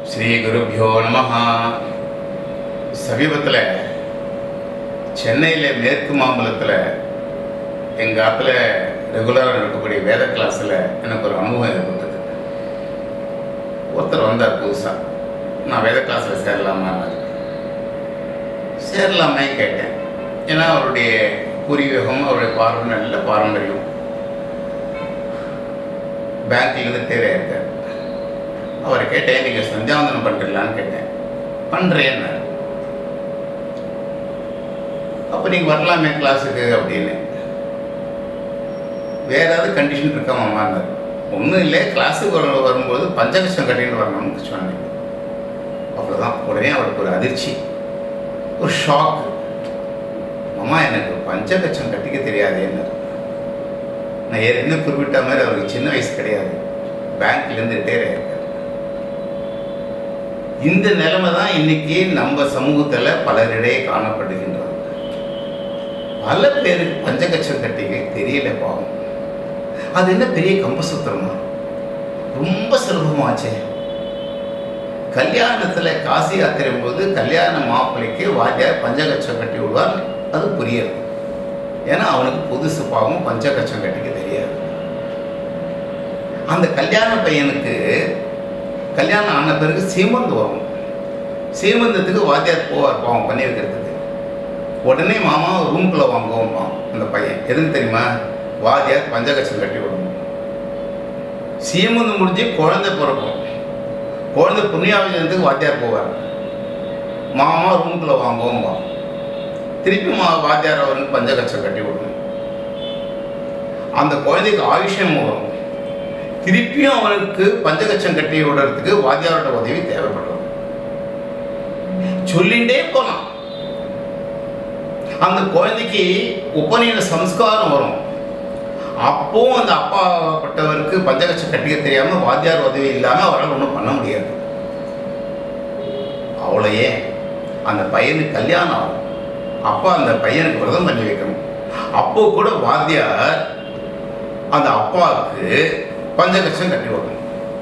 ஸ்ரீ குருப்பியோ நமஹ சமீபத்தில் சென்னையில் மேற்கு மாம்பலத்தில் எங்கள் ஆற்றுல ரெகுலராக நடக்கக்கூடிய வேத கிளாஸில் எனக்கு ஒரு அனுபவம் ஏற்பட்டது ஒருத்தர் வந்தார் புதுசாக நான் வேத கிளாஸில் சேரலாமான்னாரு சேரலாமே கேட்டேன் ஏன்னா அவருடைய பூர்வீகம் அவருடைய பார்வை நல்ல பாரம்பரியம் பேங்க்லேருந்து தேவையாக இருக்கார் அவரை கேட்டேன் நீங்கள் சந்தியாவந்தனம் பண்ணுறீங்களான்னு கேட்டேன் பண்ணுறேன்னாரு அப்போ நீங்கள் வரலாமே கிளாஸுக்கு அப்படின்னு வேற ஏதாவது கண்டிஷன் இருக்காமான்னாரு ஒன்றும் இல்லை கிளாஸுக்கு வர வரும்போது பஞ்சகஷம் கட்டின்னு வரணும்னு சொன்னேன் அவ்வளோதான் உடனே அவருக்கு ஒரு அதிர்ச்சி ஒரு ஷாக் அம்மா எனக்கு பஞ்சகச்சம் கட்டிக்க தெரியாதேன்னு நான் ஏற்கனவே குறிப்பிட்ட மாதிரி அவருக்கு சின்ன வயசு கிடையாது பேங்க்லேருந்து ரிட்டையர் ஆயிருக்காரு இந்த நிலைமை தான் இன்னைக்கு நம்ம சமூகத்தில் பலரிடையே காணப்படுகின்றது பல பேருக்கு பஞ்சகச்சம் கட்டிக்க தெரியல பாவம் அது என்ன பெரிய கம்பசூத்திரமா ரொம்ப சுலபமாச்சே கல்யாணத்தில் காசி யாத்திரை போது கல்யாண மாப்பிள்ளைக்கு வாத்தியார் பஞ்சகச்சம் கட்டி விடுவார் அது புரியாது ஏன்னா அவனுக்கு புதுசு பாவம் பஞ்சகச்சம் கட்டிக்க தெரியாது அந்த கல்யாண பையனுக்கு கல்யாணம் ஆன பிறகு சீமந்து வரும் சீமந்தத்துக்கு வாத்தியார் போவார் பாவம் பண்ணி வைக்கிறதுக்கு உடனே மாமா ரூம்குள்ளே வாங்குவோம்மா அந்த பையன் எதுக்கு தெரியுமா வாத்தியார் பஞ்சகச்சம் கட்டி விடணும் சீமந்தம் முடிஞ்சு குழந்தை பிறக்கும் குழந்தை புண்ணியாவிஜனத்துக்கு வாத்தியார் போவார் மாமா ரூம்குள்ளே வாங்குவோம்பா திருப்பி மா வாத்தியார் அவருக்கு பஞ்சகச்சம் கட்டி விடணும் அந்த குழந்தைக்கு ஆயுஷம் வரும் திருப்பியும் அவனுக்கு பஞ்சகச்சம் கட்டி விடுறதுக்கு வாத்தியாரோட உதவி தேவைப்படுறது சொல்லிண்டே போலாம் அந்த குழந்தைக்கு உபநயன சம்ஸ்காரம் வரும் அப்பவும் அந்த அப்பாப்பட்டவருக்கு பஞ்சகச்சம் கட்டிக்க தெரியாம வாத்தியார் உதவி இல்லாம அவரால் ஒன்றும் பண்ண முடியாது அவ்வளோ ஏன் அந்த பையனுக்கு கல்யாணம் ஆகும் அப்பா அந்த பையனுக்கு விரதம் பண்ணி வைக்கணும் அப்போ கூட வாத்தியார் அந்த அப்பாவுக்கு பஞ்சகச்சம் கட்டி வைக்கணும்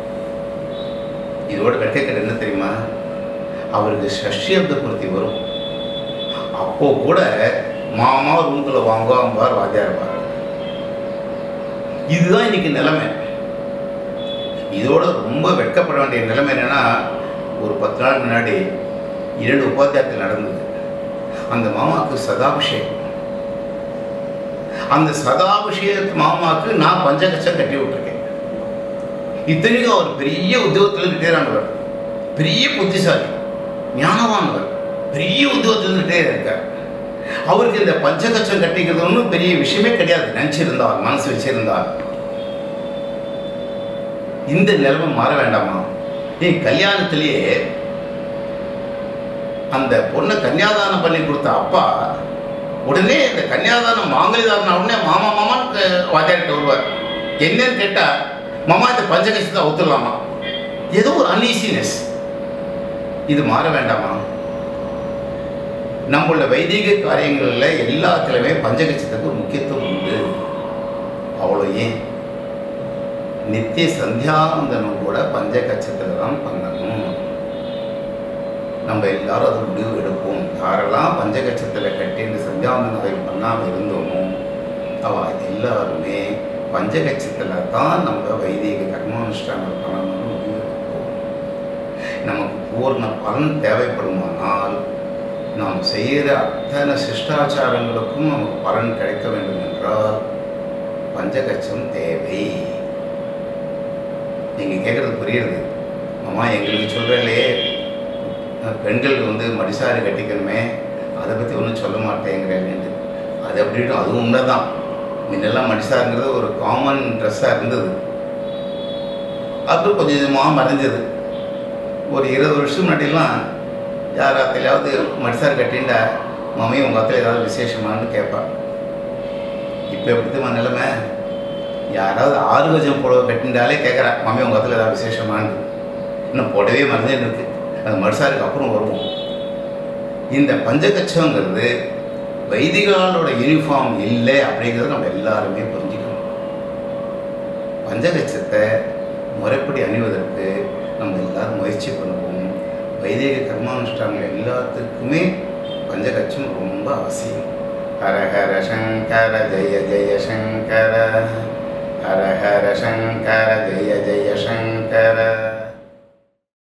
இதோட வெட்கக்கட்டு என்ன தெரியுமா அவருக்கு ஷஷ்யப்த பூர்த்தி வரும் அப்போ கூட மாமா ரூம்குள்ள வாங்குவாம்பார் வாத்தியார் பார் இதுதான் இன்னைக்கு நிலைமை இதோட ரொம்ப வெட்கப்பட வேண்டிய நிலைமை என்னன்னா ஒரு பத்து நாள் முன்னாடி இரண்டு உபாத்தியாயத்தில் நடந்தது அந்த மாமாவுக்கு சதாபிஷேகம் அந்த சதாபிஷேகத்து மாமாவுக்கு நான் பஞ்சகச்சம் கட்டி விட்டுருக்கேன் இத்தனைக்கும் அவர் பெரிய உத்தியோகத்தில் ரிட்டையர் ஆனவர் பெரிய புத்திசாலி ஞானவானவர் பெரிய உத்தியோகத்தில் ரிட்டையர் இருக்கார் அவருக்கு இந்த பஞ்சகச்சம் கட்டிக்கிறது ஒன்றும் பெரிய விஷயமே கிடையாது நினச்சிருந்தார் மனசு வச்சிருந்தார் இந்த நிலைமை மாற வேண்டாமா நீ கல்யாணத்திலேயே அந்த பொண்ணை கன்னியாதானம் பண்ணி கொடுத்த அப்பா உடனே இந்த கன்னியாதானம் மாங்கலிதாரன உடனே மாமா மாமான்னு வாத்தியார்கிட்ட வருவார் என்னன்னு கேட்டால் மாமா இந்த பஞ்சகச்சத்தை ஒத்துடலாமா ஏதோ ஒரு அன்ஈசினஸ் இது மாற வேண்டாமா நம்மளோட வைதிக காரியங்களில் எல்லாத்துலேயுமே பஞ்சகச்சத்துக்கு ஒரு முக்கியத்துவம் உண்டு அவ்வளோ ஏன் நித்திய சந்தியாவந்தனம் கூட பஞ்சகச்சத்தில் தான் பண்ணணும் நம்ம எல்லாரும் அது முடிவு எடுப்போம் யாரெல்லாம் பஞ்சகச்சத்தில் கட்டின்னு சந்தியாவந்தனம் பண்ணாமல் இருந்தோமோ அவ எல்லாருமே பஞ்சகச்சத்தில் தான் நம்ம வைதிக கர்மானுஷ்டானம் பண்ணணும்னு முடிவு எடுப்போம் நமக்கு பூர்ண பலன் தேவைப்படுமானால் நாம் செய்கிற அத்தனை சிஷ்டாச்சாரங்களுக்கும் நமக்கு பலன் கிடைக்க வேண்டும் என்றால் பஞ்சகச்சம் தேவை நீங்கள் கேட்குறது புரியுறது அம்மா எங்களுக்கு சொல்கிறலே பெண்களுக்கு வந்து மடிசாரி கட்டிக்கணுமே அதை பற்றி ஒன்றும் சொல்ல மாட்டேங்கிறேன்ட்டு அது அப்படின்னு அதுவும் உண்மை தான் முன்னெல்லாம் மடிசாருங்கிறது ஒரு காமன் ட்ரெஸ்ஸாக இருந்தது அது கொஞ்சம் கொஞ்சமாக மறைஞ்சது ஒரு இருபது வருஷம் முன்னாடிலாம் யார் அத்தையிலாவது மடிசார் கட்டிண்டா மம்மி உங்கள் அத்தையில் ஏதாவது விசேஷமானு கேட்பா இப்போ எப்படிமா நிலைமை யாராவது ஆறு கஜம் புடவை கட்டிண்டாலே கேட்குறா மம்மி உங்கள் அத்தையில் ஏதாவது விசேஷமானு இன்னும் புடவே மறைஞ்சே இருக்கு அது மடிசாருக்கு அப்புறம் வருவோம் இந்த பஞ்சகச்சங்கிறது வைதிகாலோட யூனிஃபார்ம் இல்லை அப்படிங்கிறத நம்ம எல்லாருமே புரிஞ்சுக்கணும் பஞ்சகச்சத்தை முறைப்படி அணிவதற்கு நம்ம எல்லாரும் முயற்சி பண்ணுவோம் வைதிக கர்மானுஷ்டானங்கள் எல்லாத்துக்குமே பஞ்சகச்சம் ரொம்ப அவசியம் ஹர ஹர சங்கர ஜெய ஜெய சங்கர ஹர ஹர சங்கர ஜெய ஜெய சங்கர